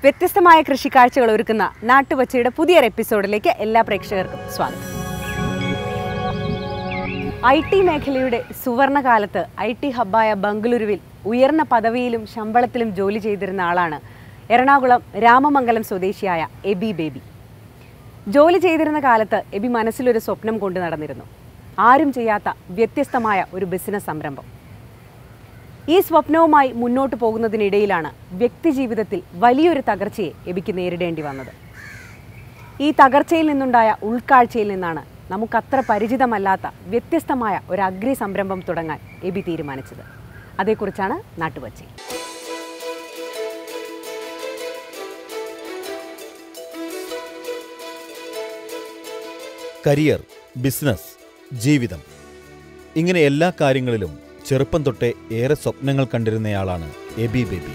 വ്യത്യസ്തമായ കൃഷിക്കാഴ്ചകൾ ഒരുക്കുന്ന നാട്ടുവച്ചയുടെ പുതിയൊരു എപ്പിസോഡിലേക്ക് എല്ലാ പ്രേക്ഷകർക്കും സ്വാഗതം ഐ ടി മേഖലയുടെ സുവർണകാലത്ത് ഐ ടി ഹബ്ബായ ബംഗളൂരുവിൽ ഉയർന്ന പദവിയിലും ശമ്പളത്തിലും ജോലി ചെയ്തിരുന്ന ആളാണ് എറണാകുളം രാമമംഗലം സ്വദേശിയായ എബി ബേബി ജോലി ചെയ്തിരുന്ന കാലത്ത് എബി മനസ്സിലൊരു സ്വപ്നം കൊണ്ടു നടന്നിരുന്നു ആരും ചെയ്യാത്ത വ്യത്യസ്തമായ ഒരു ബിസിനസ് സംരംഭം ഈ സ്വപ്നവുമായി മുന്നോട്ട് പോകുന്നതിനിടയിലാണ് വ്യക്തിജീവിതത്തിൽ വലിയൊരു തകർച്ചയെ എബിക്ക് നേരിടേണ്ടി വന്നത് ഈ തകർച്ചയിൽ നിന്നുണ്ടായ ഉൾക്കാഴ്ചയിൽ നിന്നാണ് നമുക്കത്ര പരിചിതമല്ലാത്ത വ്യത്യസ്തമായ ഒരു അഗ്രി സംരംഭം തുടങ്ങാൻ എബി തീരുമാനിച്ചത് അതേക്കുറിച്ചാണ് നാട്ടുവച്ചി കരിയർ ബിസിനസ് ജീവിതം ഇങ്ങനെ എല്ലാ കാര്യങ്ങളിലും ചെറുപ്പം തൊട്ടേ ഏറെ സ്വപ്നങ്ങൾ കണ്ടിരുന്നയാളാണ് എബി ബേബി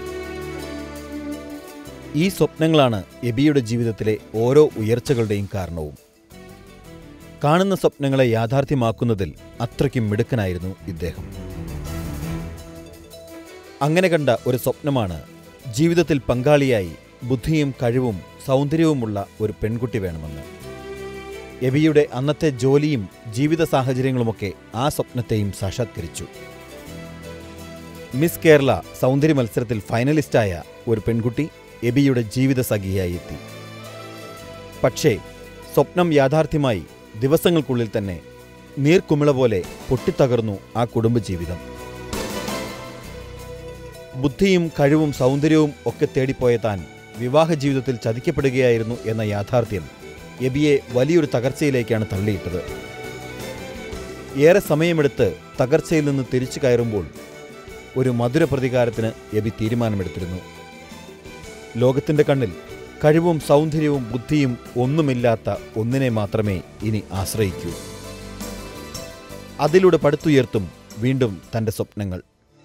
ഈ സ്വപ്നങ്ങളാണ് എബിയുടെ ജീവിതത്തിലെ ഓരോ ഉയർച്ചകളുടെയും കാരണവും കാണുന്ന സ്വപ്നങ്ങളെ യാഥാർത്ഥ്യമാക്കുന്നതിൽ അത്രയ്ക്കും മിടുക്കനായിരുന്നു ഇദ്ദേഹം അങ്ങനെ കണ്ട ഒരു സ്വപ്നമാണ് ജീവിതത്തിൽ പങ്കാളിയായി ബുദ്ധിയും കഴിവും സൗന്ദര്യവുമുള്ള ഒരു പെൺകുട്ടി വേണമെന്ന് എബിയുടെ അന്നത്തെ ജോലിയും ജീവിത സാഹചര്യങ്ങളുമൊക്കെ ആ സ്വപ്നത്തെയും സാക്ഷാത്കരിച്ചു മിസ് കേരള സൗന്ദര്യ മത്സരത്തിൽ ഫൈനലിസ്റ്റായ ഒരു പെൺകുട്ടി എബിയുടെ ജീവിത സഖിയായി എത്തി പക്ഷേ സ്വപ്നം യാഥാർത്ഥ്യമായി ദിവസങ്ങൾക്കുള്ളിൽ തന്നെ നീർക്കുമിള പോലെ പൊട്ടിത്തകർന്നു ആ കുടുംബജീവിതം ബുദ്ധിയും കഴിവും സൗന്ദര്യവും ഒക്കെ തേടിപ്പോയ താൻ വിവാഹ ജീവിതത്തിൽ ചതിക്കപ്പെടുകയായിരുന്നു എന്ന യാഥാർത്ഥ്യം എബിയെ വലിയൊരു തകർച്ചയിലേക്കാണ് തള്ളിയിട്ടത് ഏറെ സമയമെടുത്ത് തകർച്ചയിൽ നിന്ന് തിരിച്ചു കയറുമ്പോൾ ഒരു മധുര പ്രതികാരത്തിന് എബി തീരുമാനമെടുത്തിരുന്നു ലോകത്തിന്റെ കണ്ണിൽ കഴിവും സൗന്ദര്യവും ബുദ്ധിയും ഒന്നുമില്ലാത്ത ഒന്നിനെ മാത്രമേ ഇനി ആശ്രയിക്കൂ അതിലൂടെ പടുത്തുയർത്തും വീണ്ടും തന്റെ സ്വപ്നങ്ങൾ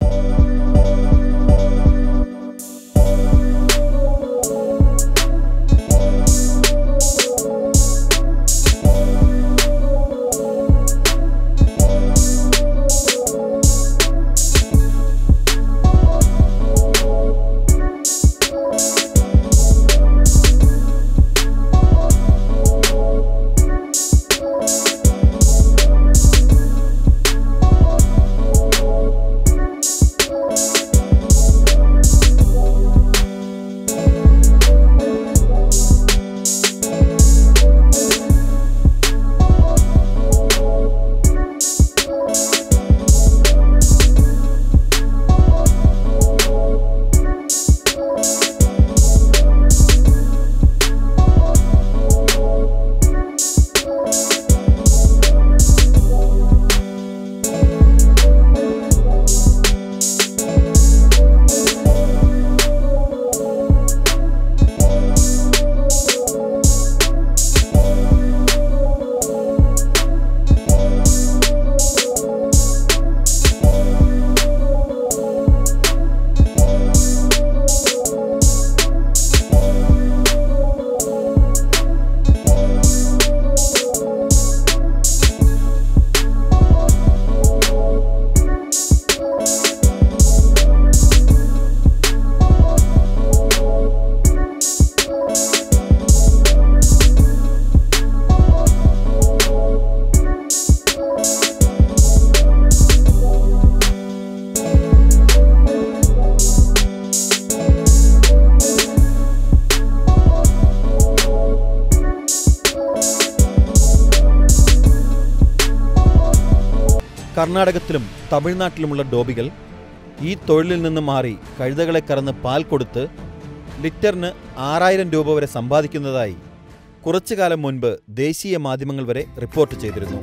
കർണാടകത്തിലും തമിഴ്നാട്ടിലുമുള്ള ഡോബികൾ ഈ തൊഴിലിൽ നിന്ന് മാറി കഴുതകളെ കറന്ന് പാൽ കൊടുത്ത് ലിറ്ററിന് ആറായിരം രൂപ വരെ സമ്പാദിക്കുന്നതായി കുറച്ചു കാലം മുൻപ് ദേശീയ മാധ്യമങ്ങൾ വരെ റിപ്പോർട്ട് ചെയ്തിരുന്നു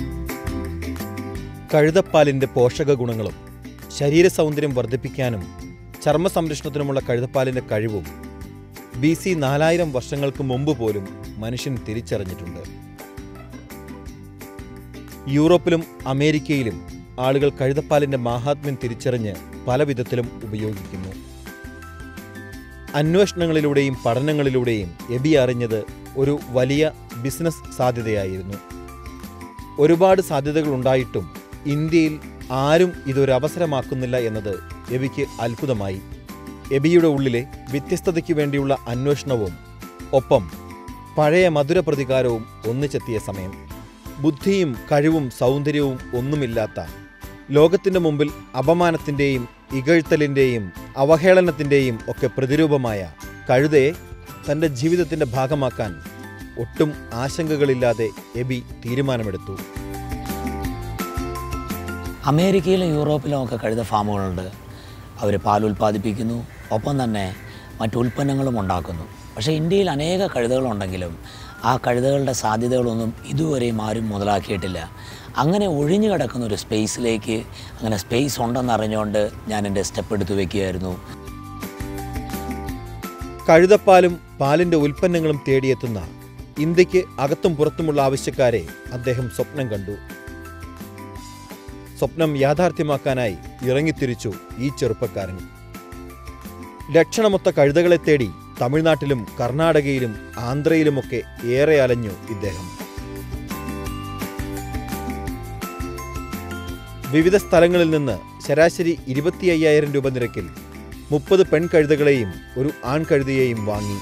കഴുതപ്പാലിന്റെ പോഷക ഗുണങ്ങളും ശരീര സൗന്ദര്യം വർദ്ധിപ്പിക്കാനും ചർമ്മ സംരക്ഷണത്തിനുമുള്ള കഴുതപ്പാലിന്റെ കഴിവും ബി സി നാലായിരം വർഷങ്ങൾക്ക് മുമ്പ് പോലും മനുഷ്യൻ തിരിച്ചറിഞ്ഞിട്ടുണ്ട് യൂറോപ്പിലും അമേരിക്കയിലും ആളുകൾ കഴുതപ്പാലിന്റെ മാഹാത്മ്യം തിരിച്ചറിഞ്ഞ് പല വിധത്തിലും ഉപയോഗിക്കുന്നു അന്വേഷണങ്ങളിലൂടെയും പഠനങ്ങളിലൂടെയും എബി അറിഞ്ഞത് ഒരു വലിയ ബിസിനസ് സാധ്യതയായിരുന്നു ഒരുപാട് സാധ്യതകൾ ഉണ്ടായിട്ടും ഇന്ത്യയിൽ ആരും ഇതൊരു അവസരമാക്കുന്നില്ല എന്നത് എബിക്ക് അത്ഭുതമായി എബിയുടെ ഉള്ളിലെ വ്യത്യസ്തതയ്ക്കു വേണ്ടിയുള്ള അന്വേഷണവും ഒപ്പം പഴയ മധുര പ്രതികാരവും ഒന്നിച്ചെത്തിയ സമയം ബുദ്ധിയും കഴിവും സൗന്ദര്യവും ഒന്നുമില്ലാത്ത ലോകത്തിന്റെ മുമ്പിൽ അപമാനത്തിന്റെയും ഇകഴ്ത്തലിന്റെയും അവഹേളനത്തിന്റെയും ഒക്കെ പ്രതിരൂപമായ കഴുതയെ തന്റെ ജീവിതത്തിന്റെ ഭാഗമാക്കാൻ ഒട്ടും ആശങ്കകളില്ലാതെ എബി തീരുമാനമെടുത്തു അമേരിക്കയിലും യൂറോപ്പിലും ഒക്കെ കഴുത ഫാമുകളുണ്ട് അവർ പാൽ ഉൽപ്പാദിപ്പിക്കുന്നു ഒപ്പം തന്നെ മറ്റു ഉൽപ്പന്നങ്ങളും ഉണ്ടാക്കുന്നു പക്ഷേ ഇന്ത്യയിൽ അനേക കഴുതകളുണ്ടെങ്കിലും ആ കഴുതകളുടെ സാധ്യതകളൊന്നും ഇതുവരെയും ആരും മുതലാക്കിയിട്ടില്ല അങ്ങനെ ഒഴിഞ്ഞു കിടക്കുന്ന ഒരു സ്പേസിലേക്ക് അങ്ങനെ സ്പേസ് ഉണ്ടെന്നറിഞ്ഞുകൊണ്ട് ഞാൻ എൻ്റെ സ്റ്റെപ്പ് എടുത്തു വെക്കുകയായിരുന്നു കഴുതപ്പാലും പാലിന്റെ ഉൽപ്പന്നങ്ങളും തേടിയെത്തുന്ന ഇന്ത്യക്ക് അകത്തും പുറത്തുമുള്ള ആവശ്യക്കാരെ അദ്ദേഹം സ്വപ്നം കണ്ടു സ്വപ്നം യാഥാർത്ഥ്യമാക്കാനായി ഇറങ്ങിത്തിരിച്ചു ഈ ചെറുപ്പക്കാരൻ ലക്ഷണമൊത്ത കഴുതകളെ തേടി തമിഴ്നാട്ടിലും കർണാടകയിലും ആന്ധ്രയിലുമൊക്കെ ഏറെ അലഞ്ഞു ഇദ്ദേഹം വിവിധ സ്ഥലങ്ങളിൽ നിന്ന് ശരാശരി ഇരുപത്തി അയ്യായിരം രൂപ നിരക്കിൽ മുപ്പത് പെൺകഴുതകളെയും ഒരു ആൺകഴുതയെയും വാങ്ങി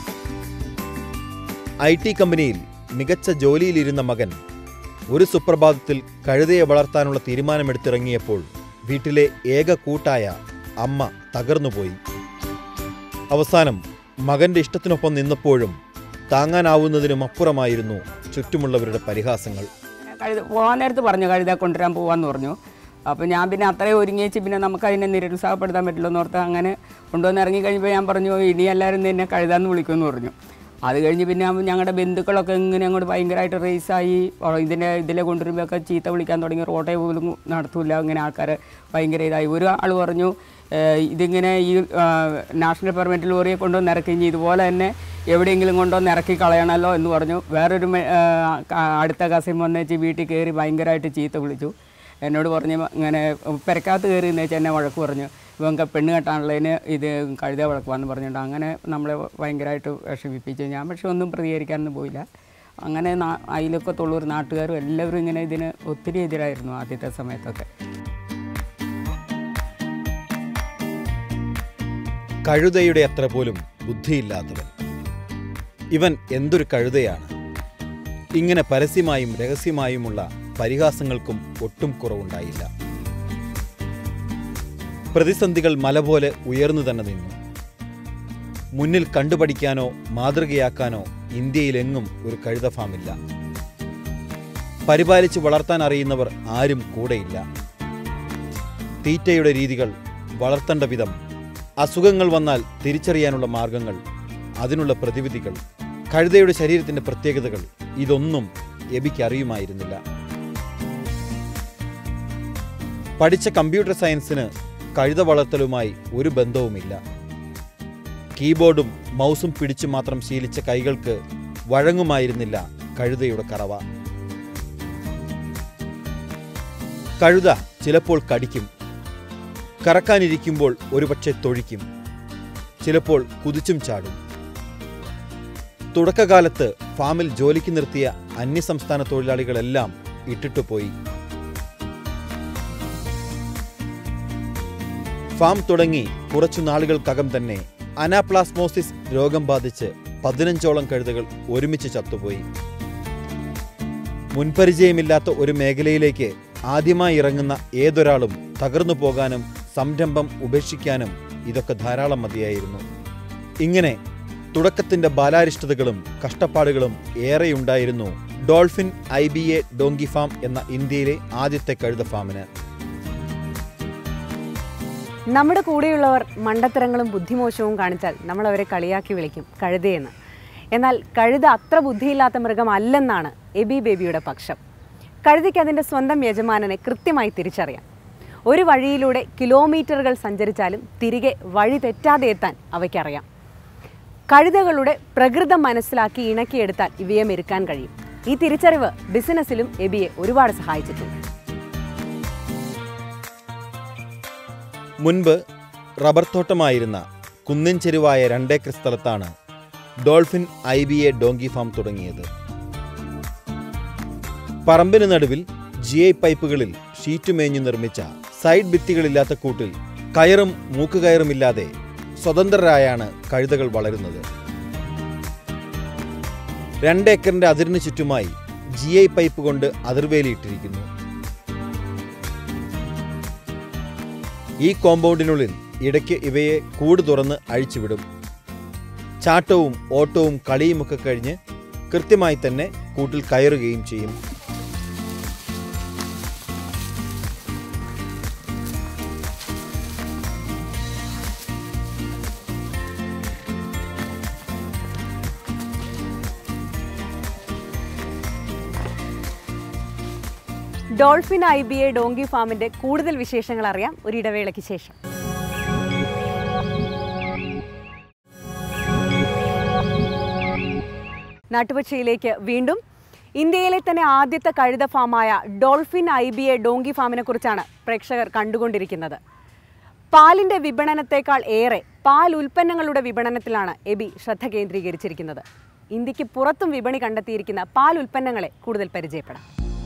ഐ ടി കമ്പനിയിൽ മികച്ച ജോലിയിലിരുന്ന മകൻ ഒരു സുപ്രഭാതത്തിൽ കഴുതയെ വളർത്താനുള്ള തീരുമാനമെടുത്തിറങ്ങിയപ്പോൾ വീട്ടിലെ ഏക കൂട്ടായ അമ്മ തകർന്നുപോയി അവസാനം മകന്റെ ഇഷ്ടത്തിനൊപ്പം നിന്നപ്പോഴും താങ്ങാനാവുന്നതിനും അപ്പുറമായിരുന്നു ചുറ്റുമുള്ളവരുടെ പരിഹാസങ്ങൾ കഴുത പോകാൻ നേരത്ത് പറഞ്ഞു കഴുത കൊണ്ടുവരാൻ പോവാന്ന് പറഞ്ഞു അപ്പോൾ ഞാൻ പിന്നെ അത്രയും ഒരുങ്ങിയേച്ച് പിന്നെ നമുക്ക് അതിനെ നിരുത്സാഹപ്പെടുത്താൻ പറ്റില്ലെന്ന് ഓർത്ത് അങ്ങനെ കൊണ്ടുവന്ന് ഇറങ്ങി കഴിഞ്ഞപ്പോൾ ഞാൻ പറഞ്ഞു ഇനി എല്ലാവരും നിന്നെ കഴുതാന്ന് വിളിക്കുമെന്ന് പറഞ്ഞു അത് കഴിഞ്ഞ് പിന്നെ ഞങ്ങളുടെ ബന്ധുക്കളൊക്കെ ഇങ്ങനെ അങ്ങോട്ട് ഭയങ്കരമായിട്ട് റേസായി ഇതിനെ ഇതിലെ കൊണ്ടുവരുമ്പോഴൊക്കെ ചീത്ത വിളിക്കാൻ തുടങ്ങി റോട്ടേ പോലും നടത്തൂല ഇങ്ങനെ ആൾക്കാർ ഭയങ്കര ഇതായി ഒരു ആൾ പറഞ്ഞു "ഏഹ് ഇതിങ്ങനെ ഈ ആ, നാഷണൽ പെർമിറ്റ് ലോറിയെ കൊണ്ടുവന്ന് ഇറക്കി ഇനി ഇതുപോലെ തന്നെ എവിടെയെങ്കിലും കൊണ്ടുവന്ന് ഇറക്കി കളയണമല്ലോ എന്ന് പറഞ്ഞു വേറൊരു മെ- ആ, ക- അടുത്ത കസിൻ വന്നേച്ച് വീട്ടിൽ കയറി ഭയങ്കരമായിട്ട് ചീത്ത വിളിച്ചു എന്നോട് പറഞ്ഞു ഇങ്ങനെ പെരക്കകത്ത് കയറി എന്ന് എന്നെ വഴക്ക് പറഞ്ഞു ഇവൻ ക- പെണ്ണ് കെട്ടാനുള്ളതിന് ഇത് കഴുത വഴക്കുവാന്ന് പറഞ്ഞിട്ട് അങ്ങനെ നമ്മളെ ഭയങ്കരമായിട്ട് വിഷമിപ്പിച്ചു ഞാൻ പക്ഷെ ഒന്നും പ്രതികരിക്കാനൊന്നും പോയില്ല അങ്ങനെ നാ- അയലൊക്കത്തുള്ളൊരു നാട്ടുകാരും എല്ലാവരും ഇങ്ങനെ ഇതിന് ഒത്തിരി എതിരായിരുന്നു ആദ്യത്തെ സമയത്തൊക്കെ കഴുതയുടെ അത്ര പോലും ബുദ്ധിയില്ലാത്തവൻ ഇവൻ എന്തൊരു കഴുതയാണ് ഇങ്ങനെ പരസ്യമായും രഹസ്യമായുമുള്ള പരിഹാസങ്ങൾക്കും ഒട്ടും കുറവുണ്ടായില്ല പ്രതിസന്ധികൾ മല പോലെ ഉയർന്നു തന്നെ നിന്നു മുന്നിൽ കണ്ടുപഠിക്കാനോ മാതൃകയാക്കാനോ ഇന്ത്യയിലെങ്ങും ഒരു കഴുത ഫാമില്ല പരിപാലിച്ച് വളർത്താൻ അറിയുന്നവർ ആരും കൂടെയില്ല തീറ്റയുടെ രീതികൾ വളർത്തേണ്ട വിധം അസുഖങ്ങൾ വന്നാൽ തിരിച്ചറിയാനുള്ള മാർഗങ്ങൾ അതിനുള്ള പ്രതിവിധികൾ കഴുതയുടെ ശരീരത്തിന്റെ പ്രത്യേകതകൾ ഇതൊന്നും എബിക്ക് അറിയുമായിരുന്നില്ല പഠിച്ച കമ്പ്യൂട്ടർ സയൻസിന് കഴുത വളർത്തലുമായി ഒരു ബന്ധവുമില്ല കീബോർഡും മൗസും പിടിച്ചു മാത്രം ശീലിച്ച കൈകൾക്ക് വഴങ്ങുമായിരുന്നില്ല കഴുതയുടെ കറവ കഴുത ചിലപ്പോൾ കടിക്കും കറക്കാനിരിക്കുമ്പോൾ ഒരുപക്ഷെ തൊഴിക്കും ചിലപ്പോൾ കുതിച്ചും ചാടും തുടക്കകാലത്ത് ഫാമിൽ ജോലിക്ക് നിർത്തിയ അന്യസംസ്ഥാന തൊഴിലാളികളെല്ലാം ഇട്ടിട്ടു പോയി ഫാം തുടങ്ങി കുറച്ചു നാളുകൾക്കകം തന്നെ അനാപ്ലാസ്മോസിസ് രോഗം ബാധിച്ച് പതിനഞ്ചോളം കഴുതകൾ ഒരുമിച്ച് ചത്തുപോയി മുൻപരിചയമില്ലാത്ത ഒരു മേഖലയിലേക്ക് ആദ്യമായി ഇറങ്ങുന്ന ഏതൊരാളും തകർന്നു പോകാനും സംരംഭം ഉപേക്ഷിക്കാനും ഇതൊക്കെ ധാരാളം മതിയായിരുന്നു ഇങ്ങനെ തുടക്കത്തിന്റെ ബാലാരിഷ്ടതകളും കഷ്ടപ്പാടുകളും ഏറെയുണ്ടായിരുന്നു Dolphin I B A donkey farm എന്ന ഇന്ത്യയിലെ ആദ്യത്തെ കഴുത ഫാമിന് നമ്മുടെ കൂടെയുള്ളവർ മണ്ടത്തരങ്ങളും ബുദ്ധിമോശവും കാണിച്ചാൽ നമ്മൾ അവരെ കളിയാക്കി വിളിക്കും കഴുതയെന്ന് എന്നാൽ കഴുത അത്ര ബുദ്ധിയില്ലാത്ത മൃഗമല്ലെന്നാണ് എബി ബേബിയുടെ പക്ഷം കഴുതയ്ക്ക് അതിൻ്റെ സ്വന്തം യജമാനനെ കൃത്യമായി തിരിച്ചറിയാം ഒരു വഴിയിലൂടെ കിലോമീറ്ററുകൾ സഞ്ചരിച്ചാലും തിരികെ വഴി തെറ്റാതെ എത്താൻ അവയ്ക്കറിയാം കഴുതകളുടെ പ്രകൃതം മനസ്സിലാക്കി ഇണക്കിയെടുത്താൽ ഇവയെ മെരുക്കാൻ കഴിയും ഈ തിരിച്ചറിവ് ബിസിനസ്സിലും എബിയെ ഒരുപാട് സഹായിച്ചിട്ടുണ്ട് മുൻപ് റബ്ബർ തോട്ടമായിരുന്ന കുന്നിൻ ചെരുവായ രണ്ടേക്കർ സ്ഥലത്താണ് Dolphin I B A donkey farm തുടങ്ങിയത് പറമ്പിന് നടുവിൽ ജി ഐ പൈപ്പുകളിൽ ഷീറ്റ് മേഞ്ഞു നിർമ്മിച്ച സൈഡ് ഭിത്തികളില്ലാത്ത കൂട്ടിൽ കയറും മൂക്കുകയറുമില്ലാതെ സ്വതന്ത്രരായാണ് കഴുതകൾ വളരുന്നത് രണ്ട് ഏക്കറിന്റെ അതിരിന് ചുറ്റുമായി ജി ഐ പൈപ്പ് കൊണ്ട് അതിർവേലിയിട്ടിരിക്കുന്നു ഈ കോമ്പൗണ്ടിനുള്ളിൽ ഇടയ്ക്ക് ഇവയെ കൂട് തുറന്ന് അഴിച്ചുവിടും ചാട്ടവും ഓട്ടവും കളിയുമൊക്കെ കഴിഞ്ഞ് കൃത്യമായി തന്നെ കൂട്ടിൽ കയറുകയും ചെയ്യും Dolphin I B A donkey ഫാമിന്റെ കൂടുതൽ വിശേഷങ്ങൾ അറിയാം ഒരു ഇടവേളയ്ക്ക് ശേഷം നാട്ടുപക്ഷയിലേക്ക് വീണ്ടും ഇന്ത്യയിലെ തന്നെ ആദ്യത്തെ കഴുത ഫാമായ Dolphin I B A donkey ഫാമിനെ കുറിച്ചാണ് പ്രേക്ഷകർ കണ്ടുകൊണ്ടിരിക്കുന്നത് പാലിന്റെ വിപണനത്തെക്കാൾ ഏറെ പാൽ ഉൽപ്പന്നങ്ങളുടെ വിപണനത്തിലാണ് എബി ശ്രദ്ധ കേന്ദ്രീകരിച്ചിരിക്കുന്നത് ഇന്ത്യക്ക് പുറത്തും വിപണി കണ്ടെത്തിയിരിക്കുന്ന പാൽ ഉൽപ്പന്നങ്ങളെ കൂടുതൽ പരിചയപ്പെടാം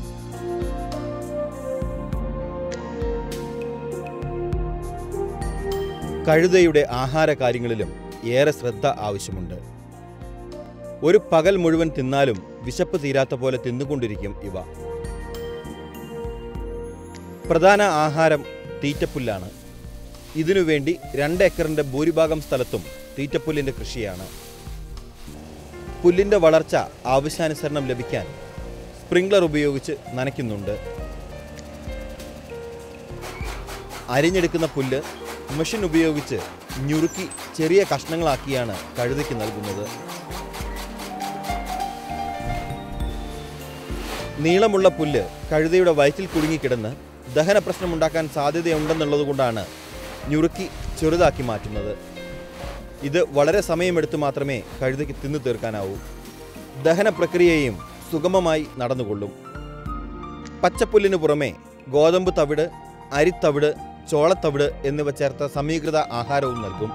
കഴുതയുടെ ആഹാര കാര്യങ്ങളിലും ഏറെ ശ്രദ്ധ ആവശ്യമുണ്ട് ഒരു പകൽ മുഴുവൻ തിന്നാലും വിശപ്പ് തീരാത്ത പോലെ തിന്നുകൊണ്ടിരിക്കും ഇവ പ്രധാന ആഹാരം തീറ്റപ്പുല്ലാണ് ഇതിനുവേണ്ടി രണ്ട് ഏക്കറിന്റെ ഭൂരിഭാഗം സ്ഥലത്തും തീറ്റപ്പുല്ലിന്റെ കൃഷിയാണ് പുല്ലിന്റെ വളർച്ച ആവശ്യാനുസരണം ലഭിക്കാൻ സ്പ്രിംഗ്ലർ ഉപയോഗിച്ച് നനയ്ക്കുന്നുണ്ട് അരിഞ്ഞെടുക്കുന്ന പുല്ല് മെഷീൻ ഉപയോഗിച്ച് ഞുറുക്കി ചെറിയ കഷ്ണങ്ങളാക്കിയാണ് കഴുതയ്ക്ക് നൽകുന്നത് നീളമുള്ള പുല്ല് കഴുതയുടെ വയറ്റിൽ കുടുങ്ങിക്കിടന്ന് ദഹന പ്രശ്നമുണ്ടാക്കാൻ സാധ്യതയുണ്ടെന്നുള്ളതുകൊണ്ടാണ് ഞുറുക്കി ചെറുതാക്കി മാറ്റുന്നത് ഇത് വളരെ സമയമെടുത്ത് മാത്രമേ കഴുതയ്ക്ക് തിന്നു തീർക്കാനാവൂ ദഹന പ്രക്രിയയും സുഗമമായി നടന്നുകൊള്ളും പച്ചപ്പുല്ലിന് പുറമെ ഗോതമ്പ് തവിട് അരിത്തവിട് ചോളത്തവിട് എന്നിവ ചേർത്ത സമീകൃത ആഹാരവും നൽകും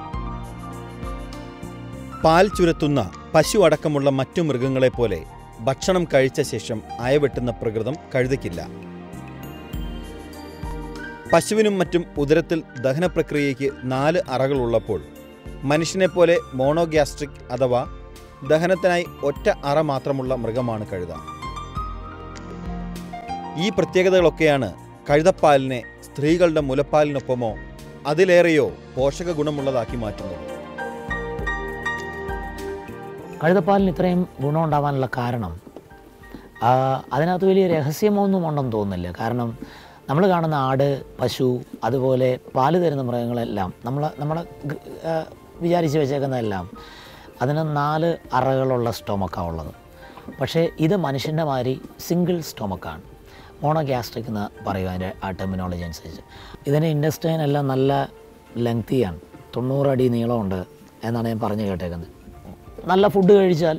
പാൽ ചുരത്തുന്ന പശു അടക്കമുള്ള മറ്റു മൃഗങ്ങളെ പോലെ ഭക്ഷണം കഴിച്ച ശേഷം അയവെട്ടുന്ന പ്രകൃതം കഴുതയ്ക്കില്ല പശുവിനും മറ്റും ഉദരത്തിൽ ദഹന പ്രക്രിയയ്ക്ക് നാല് അറകളുള്ളപ്പോൾ മനുഷ്യനെപ്പോലെ മോണോഗ്യാസ്ട്രിക് അഥവാ ദഹനത്തിനായി ഒറ്റ അറ മാത്രമുള്ള മൃഗമാണ് കഴുത ഈ പ്രത്യേകതകളൊക്കെയാണ് കഴുതപ്പാലിനെ സ്ത്രീകളുടെ മുലപ്പാലിനൊപ്പമോ അതിലേറെയോ പോഷക ഗുണമുള്ളതാക്കി മാറ്റുന്നത് കഴുതപ്പാലിന് ഇത്രയും ഗുണമുണ്ടാവാനുള്ള കാരണം ആ, അതിനകത്ത് വലിയ രഹസ്യമൊന്നും ഉണ്ടെന്ന് തോന്നുന്നില്ല കാരണം നമ്മൾ കാണുന്ന ആട് പശു അതുപോലെ പാല് തരുന്ന മൃഗങ്ങളെല്ലാം നമ്മൾ നമ്മൾ വിചാരിച്ച് വെച്ചേക്കുന്നതെല്ലാം അതിന് നാല് അറകളുള്ള സ്റ്റൊമക്കാണ് ഉള്ളത് പക്ഷേ ഇത് മനുഷ്യൻ്റെ മാതിരി സിംഗിൾ സ്റ്റൊമക്കാണ് മോണോഗ്യാസ്ട്രിക് എന്ന് പറയുക അതിൻ്റെ ആ ടെർമിനോളജി അനുസരിച്ച് ഇതിൻ്റെ ഇൻഡസ്ട്രീൻ എല്ലാം നല്ല ലെങ്തിയാണ് തൊണ്ണൂറടി നീളമുണ്ട് എന്നാണ് ഞാൻ പറഞ്ഞു കേട്ടേക്കുന്നത് നല്ല ഫുഡ് കഴിച്ചാൽ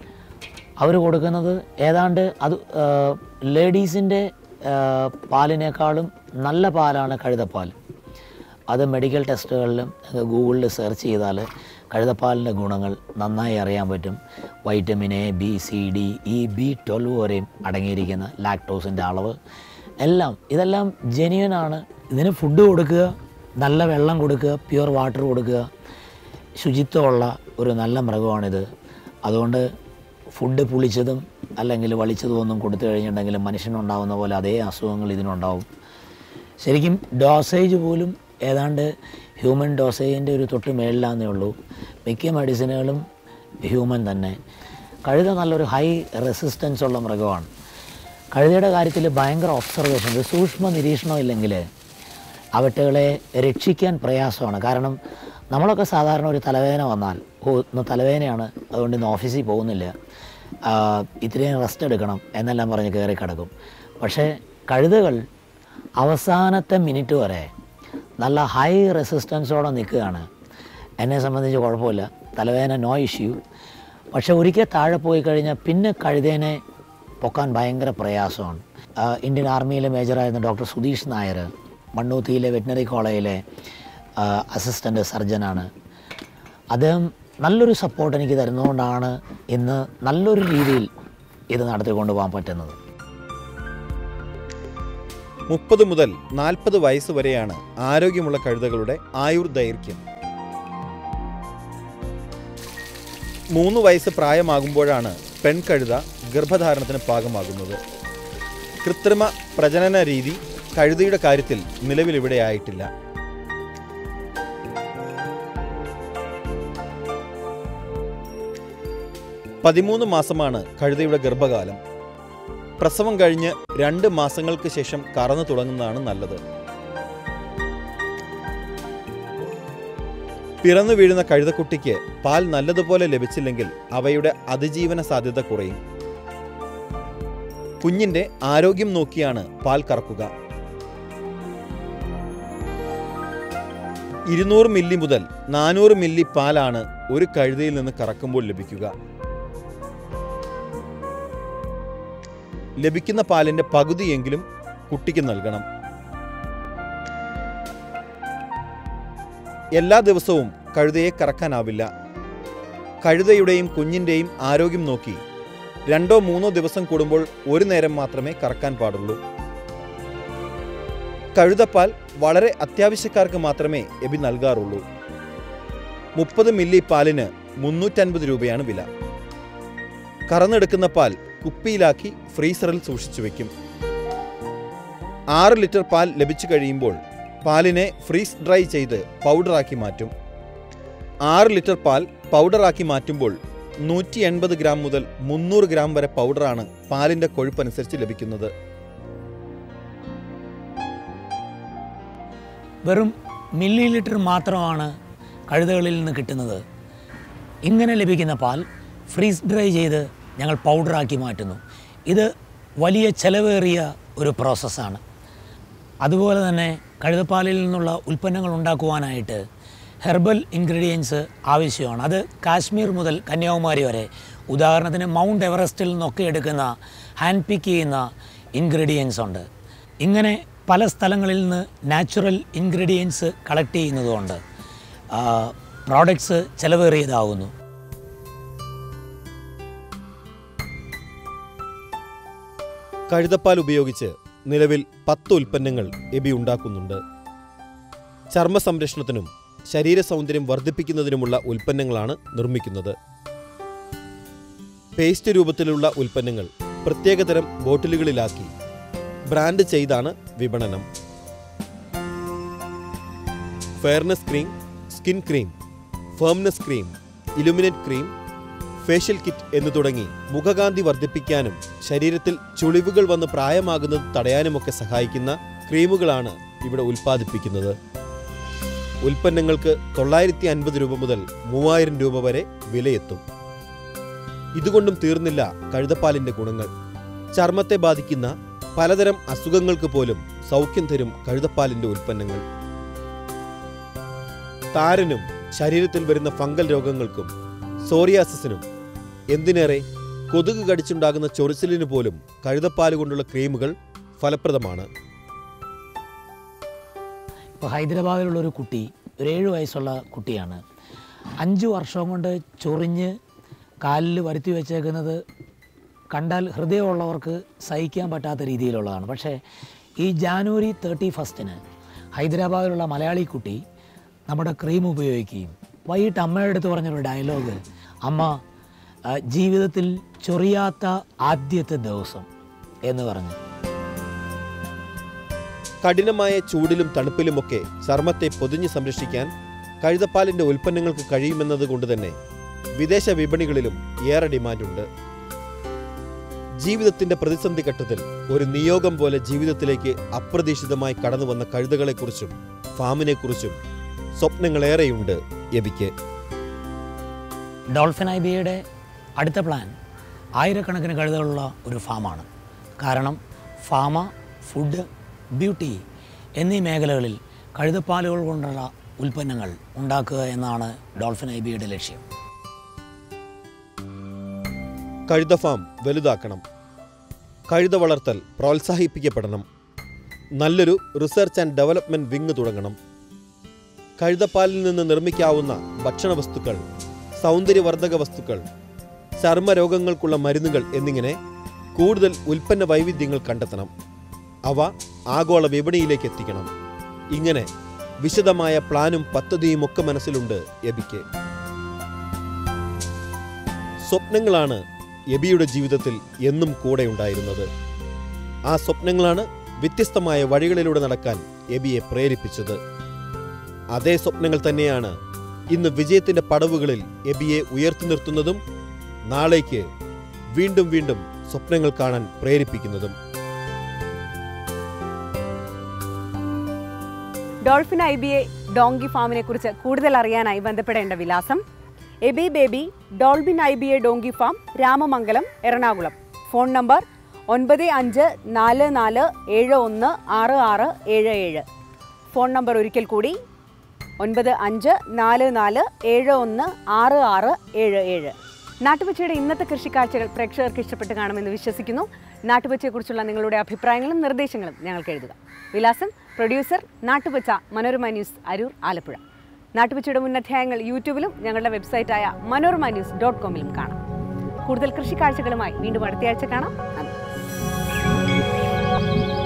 അവർ കൊടുക്കുന്നത് ഏതാണ്ട് അത് ലേഡീസിൻ്റെ പാലിനേക്കാളും നല്ല പാലാണ് കഴുതപ്പാൽ അത് മെഡിക്കൽ ടെസ്റ്റുകളിലും ഗൂഗിളിൽ സെർച്ച് ചെയ്താൽ കഴുതപ്പാലിൻ്റെ ഗുണങ്ങൾ നന്നായി അറിയാൻ പറ്റും vitamin A B C D E B twelve വരെയും അടങ്ങിയിരിക്കുന്ന ലാക്ടോസിൻ്റെ അളവ് എല്ലാം ഇതെല്ലാം ജെന്യുവനാണ് ഇതിന് ഫുഡ് കൊടുക്കുക നല്ല വെള്ളം കൊടുക്കുക പ്യുവർ വാട്ടർ കൊടുക്കുക ശുചിത്വമുള്ള ഒരു നല്ല മൃഗമാണിത് അതുകൊണ്ട് ഫുഡ് പുളിച്ചതും അല്ലെങ്കിൽ വളിച്ചതും ഒന്നും കൊടുത്തു കഴിഞ്ഞിട്ടുണ്ടെങ്കിൽ മനുഷ്യനുണ്ടാവുന്ന പോലെ അതേ അസുഖങ്ങൾ ഇതിനുണ്ടാവും ശരിക്കും ഡോസേജ് പോലും ഏതാണ്ട് ഹ്യൂമൻ ഡോസേജിൻ്റെ ഒരു തൊട്ട് മേളിലാന്നേ ഉള്ളൂ മിക്ക മെഡിസിനുകളും ഹ്യൂമൻ തന്നെ കഴുത നല്ലൊരു ഹൈ റെസിസ്റ്റൻസ് ഉള്ള മൃഗമാണ് കഴുതയുടെ കാര്യത്തിൽ ഭയങ്കര ഒബ്സർവേഷൻ ഒരു സൂക്ഷ്മ നിരീക്ഷണം ഇല്ലെങ്കിൽ അവറ്റകളെ രക്ഷിക്കാൻ പ്രയാസമാണ് കാരണം നമ്മളൊക്കെ സാധാരണ ഒരു തലവേദന വന്നാൽ ഓ ഇന്ന് തലവേദനയാണ് അതുകൊണ്ട് ഇന്ന് ഓഫീസിൽ പോകുന്നില്ല ആ, ഇത്രയും റെസ്റ്റ് എടുക്കണം എന്നെല്ലാം പറഞ്ഞ് കയറി കിടക്കും പക്ഷേ കഴുതകൾ അവസാനത്തെ മിനിറ്റ് വരെ നല്ല ഹൈ റെസിസ്റ്റൻസോടെ നിൽക്കുകയാണ് എന്നെ സംബന്ധിച്ച് കുഴപ്പമില്ല തലവേദന നോ ഇഷ്യൂ പക്ഷെ ഒരിക്കൽ താഴെ പോയി കഴിഞ്ഞാൽ പിന്നെ കഴുതേനെ പൊക്കാൻ ഭയങ്കര പ്രയാസമാണ് ആ, ഇന്ത്യൻ ആർമിയിലെ മേജറായിരുന്ന ഡോക്ടർ സുധീഷ് നായർ മണ്ണൂത്തിയിലെ വെറ്റിനറി കോളേജിലെ അസിസ്റ്റൻ്റ് സർജനാണ് അദ്ദേഹം നല്ലൊരു സപ്പോർട്ട് എനിക്ക് തരുന്നതുകൊണ്ടാണ് ഇന്ന് നല്ലൊരു രീതിയിൽ ഇത് നടത്തിക്കൊണ്ട് പോകാൻ പറ്റുന്നത് മുപ്പത് മുതൽ നാൽപ്പത് വയസ്സ് വരെയാണ് ആരോഗ്യമുള്ള കഴുതകളുടെ ആയുർ ദൈർഘ്യം മൂന്ന് വയസ്സ് പ്രായമാകുമ്പോഴാണ് പെൺകഴുത ഗർഭധാരണത്തിന് പാകമാകുന്നത് കൃത്രിമ പ്രജനന രീതി കഴുതയുടെ കാര്യത്തിൽ നിലവിലിവിടെ ആയിട്ടില്ല പതിമൂന്ന് മാസമാണ് കഴുതയുടെ ഗർഭകാലം പ്രസവം കഴിഞ്ഞ് രണ്ട് മാസങ്ങൾക്ക് ശേഷം കറന്നു തുടങ്ങുന്നതാണ് നല്ലത് പിറന്നു വീഴുന്ന കഴുതക്കുട്ടിക്ക് പാൽ നല്ലതുപോലെ ലഭിച്ചില്ലെങ്കിൽ അവയുടെ അതിജീവന സാധ്യത കുറയും കുഞ്ഞിന്റെ ആരോഗ്യം നോക്കിയാണ് പാൽ കറക്കുക ഇരുന്നൂറ് മില്ലി മുതൽ നാനൂറ് മില്ലി പാലാണ് ഒരു കഴുതയിൽ നിന്ന് കറക്കുമ്പോൾ ലഭിക്കുക ലഭിക്കുന്ന പാലിന്റെ പകുതിയെങ്കിലും കുട്ടിക്ക് നൽകണം എല്ലാ ദിവസവും കഴുതയെ കറക്കാനാവില്ല കഴുതയുടെയും കുഞ്ഞിൻ്റെയും ആരോഗ്യം നോക്കി രണ്ടോ മൂന്നോ ദിവസം കൂടുമ്പോൾ ഒരു നേരം മാത്രമേ കറക്കാൻ പാടുള്ളൂ കഴുതപ്പാൽ വളരെ അത്യാവശ്യക്കാർക്ക് മാത്രമേ എബി നൽകാറുള്ളൂ മുപ്പത് മില്ലി പാലിന് മുന്നൂറ്റൻപത് രൂപയാണ് വില കറന്നെടുക്കുന്ന പാൽ കുപ്പിയിലാക്കി ഫ്രീസറിൽ സൂക്ഷിച്ചു വെക്കും ആറ് ലിറ്റർ പാൽ ലഭിച്ചു കഴിയുമ്പോൾ പാലിനെ ഫ്രീസ് ഡ്രൈ ചെയ്ത് പൗഡറാക്കി മാറ്റും ആറ് ലിറ്റർ പാൽ പൗഡറാക്കി മാറ്റുമ്പോൾ നൂറ്റി എൺപത് ഗ്രാം മുതൽ മുന്നൂറ് ഗ്രാം വരെ പൗഡറാണ് പാലിന്റെ കൊഴുപ്പനുസരിച്ച് ലഭിക്കുന്നത് വെറും മില്ലി ലിറ്റർ മാത്രമാണ് കഴുതകളിൽ നിന്ന് കിട്ടുന്നത് ഇങ്ങനെ ലഭിക്കുന്ന പാൽ ഫ്രീസ് ഡ്രൈ ചെയ്ത് ഞങ്ങൾ പൗഡറാക്കി മാറ്റുന്നു ഇത് വലിയ ചെലവേറിയ ഒരു പ്രോസസ്സാണ് അതുപോലെ തന്നെ കഴുതപ്പാലിൽ നിന്നുള്ള ഉൽപ്പന്നങ്ങൾ ഉണ്ടാക്കുവാനായിട്ട് ഹെർബൽ ഇൻഗ്രീഡിയൻസ് ആവശ്യമാണ് അത് കാശ്മീർ മുതൽ കന്യാകുമാരി വരെ ഉദാഹരണത്തിന് മൗണ്ട് എവറസ്റ്റിൽ നിന്നൊക്കെ എടുക്കുന്ന ഹാൻഡ് പിക്ക് ചെയ്യുന്ന ഇൻഗ്രീഡിയൻസ് ഉണ്ട് ഇങ്ങനെ പല സ്ഥലങ്ങളിൽ നിന്ന് നാച്ചുറൽ ഇൻഗ്രീഡിയൻസ് കളക്ട് ചെയ്യുന്നതുകൊണ്ട് പ്രോഡക്ട്സ് ചിലവേറിയതാവുന്നു കഴുതപ്പാൽ ഉപയോഗിച്ച് നിലവിൽ പത്ത് ഉൽപ്പന്നങ്ങൾ എബി ഉണ്ടാക്കുന്നുണ്ട് ചർമ്മ സംരക്ഷണത്തിനും ശരീര സൗന്ദര്യം വർദ്ധിപ്പിക്കുന്നതിനുമുള്ള ഉൽപ്പന്നങ്ങളാണ് നിർമ്മിക്കുന്നത് പേസ്റ്റ് രൂപത്തിലുള്ള ഉൽപ്പന്നങ്ങൾ പ്രത്യേകതരം ബോട്ടിലുകളിലാക്കി ബ്രാൻഡ് ചെയ്താണ് വിപണനം fairness cream skin cream firmness cream illuminate cream facial kit എന്നു തുടങ്ങി മുഖകാന്തി വർദ്ധിപ്പിക്കാനും ശരീരത്തിൽ ചുളിവുകൾ വന്ന് പ്രായമാകുന്നത് തടയാനുമൊക്കെ സഹായിക്കുന്ന ക്രീമുകളാണ് ഇവിടെ ഉൽപ്പാദിപ്പിക്കുന്നത് ഉൽപ്പന്നങ്ങൾക്ക് തൊള്ളായിരത്തി അൻപത് രൂപ മുതൽ മൂവായിരം രൂപ വരെ വിലയെത്തും ഇതുകൊണ്ടും തീർന്നില്ല കഴുതപ്പാലിന്റെ ഗുണങ്ങൾ ചർമ്മത്തെ ബാധിക്കുന്ന പലതരം അസുഖങ്ങൾക്ക് പോലും സൗഖ്യം തരും കഴുതപ്പാലിന്റെ ഉൽപ്പന്നങ്ങൾ താരനും ശരീരത്തിൽ വരുന്ന ഫംഗൽ രോഗങ്ങൾക്കും സോറിയാസിസിനും എന്തിനേറെ കൊതുക് കടിച്ചുണ്ടാകുന്ന ചൊറിച്ചിലിന് പോലും കഴുതപ്പാല് കൊണ്ടുള്ള ക്രീമുകൾ ഫലപ്രദമാണ് ഇപ്പോൾ ഹൈദരാബാദിലുള്ള ഒരു കുട്ടി ഒരു ഏഴ് വയസ്സുള്ള കുട്ടിയാണ് അഞ്ച് വർഷം കൊണ്ട് ചൊറിഞ്ഞ് കാലിൽ വരുത്തി വെച്ചേക്കുന്നത് കണ്ടാൽ ഹൃദയമുള്ളവർക്ക് സഹിക്കാൻ പറ്റാത്ത രീതിയിലുള്ളതാണ് പക്ഷേ ഈ ജാനുവരി തേർട്ടി ഫസ്റ്റിന് ഹൈദരാബാദിലുള്ള മലയാളി കുട്ടി നമ്മുടെ ക്രീം ഉപയോഗിക്കുകയും വൈകിട്ട് അമ്മയുടെ അടുത്ത് പറഞ്ഞൊരു ഡയലോഗ് അമ്മ ആ, ജീവിതത്തിൽ ചൊറിയാത്ത ആദ്യത്തെ ദിവസം എന്ന് പറഞ്ഞു കഠിനമായ ചൂടിലും തണുപ്പിലുമൊക്കെ ചർമ്മത്തെ പൊതിഞ്ഞ് സംരക്ഷിക്കാൻ കഴുതപ്പാലിന്റെ ഉൽപ്പന്നങ്ങൾക്ക് കഴിയുമെന്നത് കൊണ്ട് തന്നെ വിദേശ വിപണികളിലും ഏറെ ഡിമാൻഡുണ്ട് ജീവിതത്തിന്റെ പ്രതിസന്ധി ഘട്ടത്തിൽ ഒരു നിയോഗം പോലെ ജീവിതത്തിലേക്ക് അപ്രതീക്ഷിതമായി കടന്നു വന്ന കഴുതകളെക്കുറിച്ചും ഫാമിനെക്കുറിച്ചും സ്വപ്നങ്ങളേറെയുണ്ട് എബിക്ക് ഡോൾഫിൻ ഐ ബിയുടെ അടുത്ത പ്ലാൻ ആയിരക്കണക്കിന് കഴുതകളുള്ള ഒരു ഫാമാണ് കാരണം ഫാമ ഫുഡ് ബ്യൂട്ടി എന്നീ മേഖലകളിൽ കഴുതപ്പാലുകൾ കൊണ്ടുള്ള ഉൽപ്പന്നങ്ങൾ ഉണ്ടാക്കുക എന്നാണ് ഡോൾഫിൻ ഐ ബിയുടെ ലക്ഷ്യം കഴുത ഫാം വലുതാക്കണം കഴുത വളർത്തൽ പ്രോത്സാഹിപ്പിക്കപ്പെടണം നല്ലൊരു റിസർച്ച് ആൻഡ് ഡെവലപ്മെന്റ് വിങ് തുടങ്ങണം കഴുതപ്പാലിൽ നിന്ന് നിർമ്മിക്കാവുന്ന ഭക്ഷണ വസ്തുക്കൾ സൗന്ദര്യവർദ്ധക വസ്തുക്കൾ ചർമ്മരോഗങ്ങൾക്കുള്ള മരുന്നുകൾ എന്നിങ്ങനെ കൂടുതൽ ഉൽപ്പന്ന വൈവിധ്യങ്ങൾ കണ്ടെത്തണം അവ ആഗോള വിപണിയിലേക്ക് എത്തിക്കണം ഇങ്ങനെ വിശദമായ പ്ലാനും പദ്ധതിയും ഒക്കെ മനസ്സിലുണ്ട് എബിക്ക് സ്വപ്നങ്ങളാണ് എബിയുടെ ജീവിതത്തിൽ എന്നും കൂടെ ഉണ്ടായിരുന്നത് ആ സ്വപ്നങ്ങളാണ് വ്യത്യസ്തമായ വഴികളിലൂടെ നടക്കാൻ എബിയെ പ്രേരിപ്പിച്ചത് അതേ സ്വപ്നങ്ങൾ തന്നെയാണ് ഇന്ന് വിജയത്തിന്റെ പടവുകളിൽ എബിയെ ഉയർത്തി നിർത്തുന്നതും നാളേക്ക് വീണ്ടും വീണ്ടും സ്വപ്നങ്ങൾ കാണാൻ പ്രേരിപ്പിക്കുന്നതും Dolphin I B A donkey ഫാമിനെ കുറിച്ച് കൂടുതൽ അറിയാനായി ബന്ധപ്പെടേണ്ട വിലാസം Eby Baby Dolphin I B A donkey farm Ramamangalam Ernakulam phone number ഒൻപത് അഞ്ച് നാല് നാല് ഏഴ് ഒന്ന് ആറ് ആറ് ഏഴ് ഏഴ് ഫോൺ നമ്പർ ഒരിക്കൽ കൂടി ഒൻപത് അഞ്ച് നാല് നാല് ഏഴ് ഒന്ന് ആറ് ആറ് ഏഴ് ഏഴ് നാട്ടുപച്ചയുടെ ഇന്നത്തെ കൃഷിക്കാഴ്ചകൾ പ്രേക്ഷകർക്ക് ഇഷ്ടപ്പെട്ട് കാണുമെന്ന് വിശ്വസിക്കുന്നു നാട്ടുപച്ചയെക്കുറിച്ചുള്ള നിങ്ങളുടെ അഭിപ്രായങ്ങളും നിർദ്ദേശങ്ങളും ഞങ്ങൾക്ക് എഴുതുക വിലാസം പ്രൊഡ്യൂസർ നാട്ടുപച്ച മനോരമ ന്യൂസ് അരൂർ ആലപ്പുഴ നാട്ടുപച്ചയുടെ മുൻ അധ്യായങ്ങൾ യൂട്യൂബിലും ഞങ്ങളുടെ വെബ്സൈറ്റായ മനോരമ ന്യൂസ് ഡോട്ട് കോമിലും കാണാം കൂടുതൽ കൃഷിക്കാഴ്ചകളുമായി വീണ്ടും അടുത്തയാഴ്ച കാണാം നന്ദി